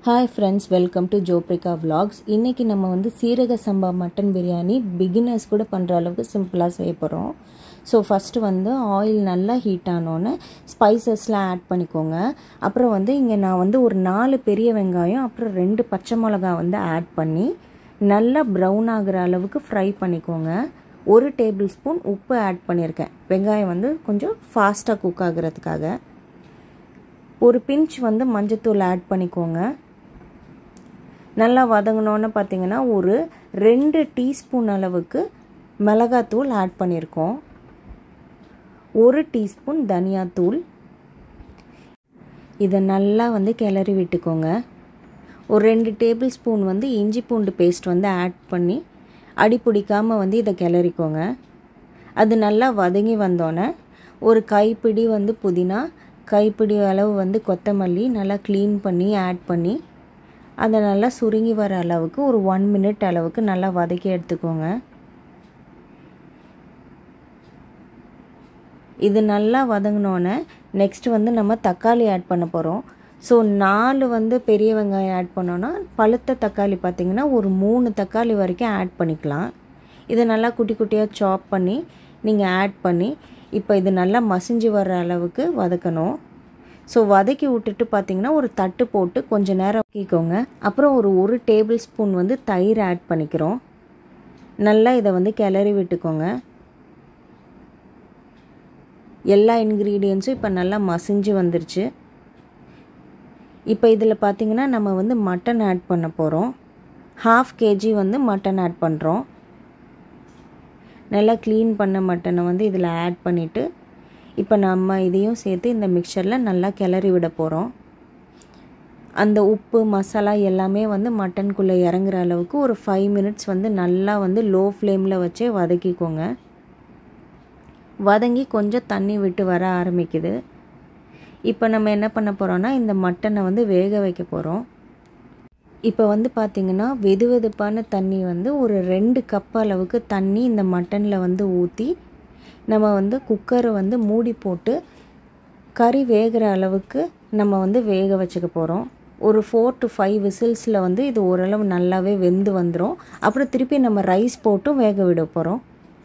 hi friends welcome to ஜோப்ரிகா vlogs இன்றைக்கி நம்ம வந்து சீரக சம்பா மட்டன் பிரியாணி பிகினர்ஸ் கூட பண்ணுற அளவுக்கு சிம்பிளாக செய்ய போகிறோம் ஸோ ஃபஸ்ட்டு வந்து ஆயில் நல்லா ஹீட் ஆனோன்னே ஸ்பைசஸ்லாம் ஆட் பண்ணிக்கோங்க அப்புறம் வந்து இங்கே நான் வந்து ஒரு நாலு பெரிய வெங்காயம் அப்புறம் ரெண்டு பச்சை மிளகா வந்து ஆட் பண்ணி நல்லா ப்ரௌன் ஆகிற அளவுக்கு ஃப்ரை பண்ணிக்கோங்க ஒரு டேபிள் ஸ்பூன் உப்பு ஆட் பண்ணியிருக்கேன் வெங்காயம் வந்து கொஞ்சம் ஃபாஸ்ட்டாக குக் ஆகுறதுக்காக ஒரு பிஞ்ச் வந்து மஞ்சத்தூள் ஆட் பண்ணிக்கோங்க நல்லா வதங்கினோன்னு பார்த்தீங்கன்னா ஒரு ரெண்டு டீஸ்பூன் அளவுக்கு மிளகாத்தூள் ஆட் பண்ணியிருக்கோம் ஒரு டீஸ்பூன் தனியாத்தூள் இதை நல்லா வந்து கிளறி விட்டுக்கோங்க ஒரு ரெண்டு டேபிள் ஸ்பூன் வந்து இஞ்சி பூண்டு பேஸ்ட் வந்து ஆட் பண்ணி அடி பிடிக்காமல் வந்து இதை கிளறிக்கோங்க அது நல்லா வதங்கி வந்தோன்னே ஒரு கைப்பிடி வந்து புதினா கைப்பிடி அளவு வந்து கொத்தமல்லி நல்லா க்ளீன் பண்ணி ஆட் பண்ணி அதை நல்லா சுருங்கி வர அளவுக்கு ஒரு ஒன் மினிட் அளவுக்கு நல்லா வதக்கி எடுத்துக்கோங்க இது நல்லா வதங்கினோன்னே நெக்ஸ்ட் வந்து நம்ம தக்காளி ஆட் பண்ண போகிறோம் ஸோ நாலு வந்து பெரிய வெங்காயம் ஆட் பண்ணோன்னா பழுத்த தக்காளி பார்த்திங்கன்னா ஒரு மூணு தக்காளி வரைக்கும் ஆட் பண்ணிக்கலாம் இதை நல்லா குட்டி குட்டியாக சாப் பண்ணி நீங்கள் ஆட் பண்ணி இப்போ இது நல்லா மசிஞ்சு வர அளவுக்கு வதக்கணும் ஸோ வதக்கி விட்டுட்டு பார்த்தீங்கன்னா ஒரு தட்டு போட்டு கொஞ்சம் நேரம் வதக்கிக்கோங்க அப்புறம் ஒரு ஒரு டேபிள் ஸ்பூன் வந்து தயிர் ஆட் பண்ணிக்கிறோம் நல்லா இதை வந்து கிளறி விட்டுக்கோங்க எல்லா இன்க்ரீடியன்ஸும் இப்போ நல்லா மசிஞ்சு வந்துருச்சு இப்போ இதில் பார்த்திங்கன்னா நம்ம வந்து மட்டன் ஆட் பண்ண போகிறோம் ஹாஃப் கேஜி வந்து மட்டன் ஆட் பண்ணுறோம் நல்லா க்ளீன் பண்ண மட்டனை வந்து இதில் ஆட் பண்ணிவிட்டு இப்போ நம்ம இதையும் சேர்த்து இந்த மிக்சரில் நல்லா கிளறி விட போகிறோம் அந்த உப்பு மசாலா எல்லாமே வந்து மட்டனுக்குள்ளே இறங்குற அளவுக்கு ஒரு ஃபைவ் மினிட்ஸ் வந்து நல்லா வந்து லோ ஃப்ளேமில் வச்சே வதக்கிக்கோங்க வதங்கி கொஞ்சம் தண்ணி விட்டு வர ஆரம்பிக்குது இப்போ நம்ம என்ன பண்ண போகிறோன்னா இந்த மட்டனை வந்து வேக வைக்க போகிறோம் இப்போ வந்து பார்த்திங்கன்னா வெது வெதுப்பான தண்ணி வந்து ஒரு ரெண்டு கப் அளவுக்கு தண்ணி இந்த மட்டனில் வந்து ஊற்றி நம்ம வந்து குக்கரை வந்து மூடி போட்டு கறி வேகிற அளவுக்கு நம்ம வந்து வேக வச்சுக்க போகிறோம் ஒரு ஃபோர் டு ஃபைவ் விசில்ஸில் வந்து இது ஓரளவு நல்லாவே வெந்து வந்துடும் அப்புறம் திருப்பி நம்ம ரைஸ் போட்டும் வேக விட போகிறோம்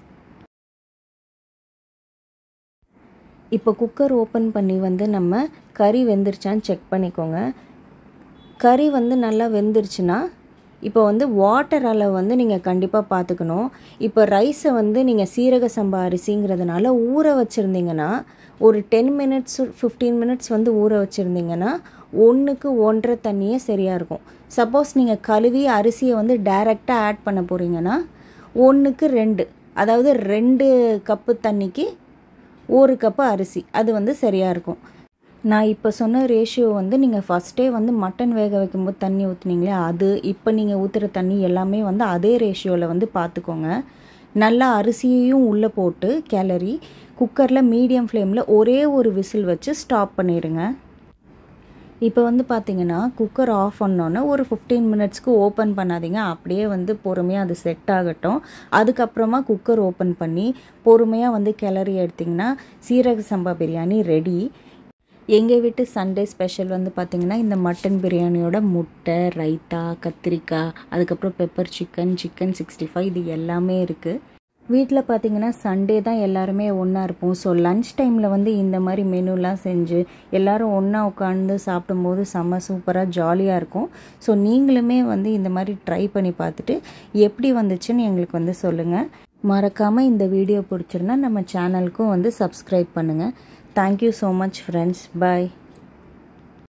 இப்போ குக்கர் ஓப்பன் பண்ணி வந்து நம்ம கறி வெந்துருச்சான்னு செக் பண்ணிக்கோங்க கறி வந்து நல்லா வெந்துருச்சுன்னா இப்போ வந்து வாட்டர் அளவு வந்து நீங்கள் கண்டிப்பாக பார்த்துக்கணும் இப்போ ரைஸை வந்து நீங்கள் சீரக சம்பா அரிசிங்கிறதுனால ஊற வச்சுருந்தீங்கன்னா ஒரு டென் மினிட்ஸ் ஃபிஃப்டீன் மினிட்ஸ் வந்து ஊற வச்சுருந்தீங்கன்னா ஒன்றுக்கு ஒன்றரை தண்ணியே சரியாக இருக்கும் சப்போஸ் நீங்கள் கழுவி அரிசியை வந்து டைரெக்டாக ஆட் பண்ண போகிறீங்கன்னா ஒன்றுக்கு ரெண்டு அதாவது ரெண்டு கப்பு தண்ணிக்கு ஒரு கப்பு அரிசி அது வந்து சரியாக இருக்கும் நான் இப்போ சொன்ன ரேஷியோ வந்து நீங்கள் ஃபஸ்ட்டே வந்து மட்டன் வேக வைக்கும்போது தண்ணி ஊற்றுனீங்களே அது இப்போ நீங்கள் ஊற்றுற தண்ணி எல்லாமே வந்து அதே ரேஷியோவில் வந்து பார்த்துக்கோங்க நல்லா அரிசியையும் உள்ளே போட்டு கிளறி குக்கரில் மீடியம் ஃப்ளேமில் ஒரே ஒரு விசில் வச்சு ஸ்டாப் பண்ணிடுங்க இப்போ வந்து பார்த்தீங்கன்னா குக்கர் ஆஃப் பண்ணோன்னே ஒரு ஃபிஃப்டீன் மினிட்ஸ்க்கு ஓப்பன் பண்ணாதீங்க அப்படியே வந்து பொறுமையாக அது செட் ஆகட்டும் அதுக்கப்புறமா குக்கர் ஓப்பன் பண்ணி பொறுமையாக வந்து கிளறி எடுத்திங்கன்னா சீரக சம்பா பிரியாணி ரெடி எங்கள் வீட்டு சண்டே ஸ்பெஷல் வந்து பார்த்திங்கன்னா இந்த மட்டன் பிரியாணியோட முட்டை ரைத்தா கத்திரிக்காய் அதுக்கப்புறம் pepper chicken chicken sixty five இது எல்லாமே இருக்குது வீட்டில் பார்த்தீங்கன்னா சண்டே தான் எல்லாருமே ஒன்றா இருப்போம் ஸோ லன்ச் டைமில் வந்து இந்த மாதிரி மெனுலாம் செஞ்சு எல்லோரும் ஒன்றா உட்காந்து சாப்பிடும்போது செம்ம சூப்பராக ஜாலியாக இருக்கும் ஸோ நீங்களுமே வந்து இந்த மாதிரி ட்ரை பண்ணி பார்த்துட்டு எப்படி வந்துச்சுன்னு எங்களுக்கு வந்து சொல்லுங்கள் மறக்காமல் இந்த வீடியோ பிடிச்சிருந்தா நம்ம சேனலுக்கும் வந்து சப்ஸ்கிரைப் பண்ணுங்கள் தேங்க்யூ ஸோ மச் ஃப்ரெண்ட்ஸ் பாய்